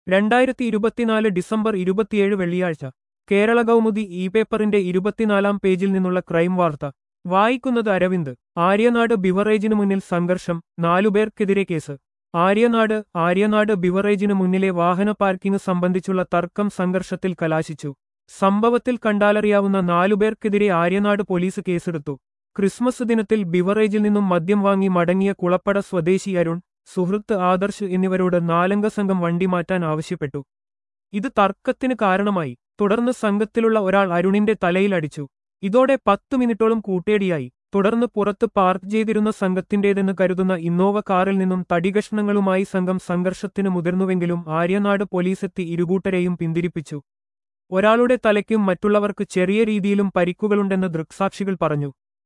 രണ്ടായിരത്തി ഇരുപത്തിനാല് ഡിസംബർ ഇരുപത്തിയേഴ് വെള്ളിയാഴ്ച കേരള കൗമുദി ഇ പേപ്പറിന്റെ ഇരുപത്തിനാലാം പേജിൽ നിന്നുള്ള ക്രൈം വാർത്ത വായിക്കുന്നത് അരവിന്ദ് ആര്യനാട് ബിവറേജിനു മുന്നിൽ സംഘർഷം നാലുപേർക്കെതിരെ കേസ് ആര്യനാട് ആര്യനാട് ബിവറേജിനു മുന്നിലെ വാഹന പാർക്കിംഗ് സംബന്ധിച്ചുള്ള തർക്കം സംഘർഷത്തിൽ കലാശിച്ചു സംഭവത്തിൽ കണ്ടാലറിയാവുന്ന നാലുപേർക്കെതിരെ ആര്യനാട് പോലീസ് കേസെടുത്തു ക്രിസ്മസ് ദിനത്തിൽ ബിവറേജിൽ നിന്നും മദ്യം വാങ്ങി മടങ്ങിയ കുളപ്പട സ്വദേശി അരുൺ സുഹൃത്ത് ആദർശ് എന്നിവരോട് നാലംഗ സംഘം വണ്ടി മാറ്റാൻ ആവശ്യപ്പെട്ടു ഇത് തർക്കത്തിന് കാരണമായി തുടർന്ന് സംഘത്തിലുള്ള ഒരാൾ അരുണിന്റെ തലയിൽ അടിച്ചു ഇതോടെ പത്തു മിനിറ്റോളം കൂട്ടേടിയായി തുടർന്ന് പുറത്ത് പാർക്ക് ചെയ്തിരുന്ന സംഘത്തിന്റേതെന്ന് കരുതുന്ന ഇന്നോവ കാറിൽ നിന്നും തടികഷ്ണങ്ങളുമായി സംഘം സംഘർഷത്തിന് മുതിർന്നുവെങ്കിലും ആര്യനാട് പോലീസെത്തി ഇരുകൂട്ടരെയും പിന്തിരിപ്പിച്ചു ഒരാളുടെ തലയ്ക്കും മറ്റുള്ളവർക്ക് ചെറിയ രീതിയിലും പരിക്കുകളുണ്ടെന്ന് ദൃക്സാക്ഷികൾ പറഞ്ഞു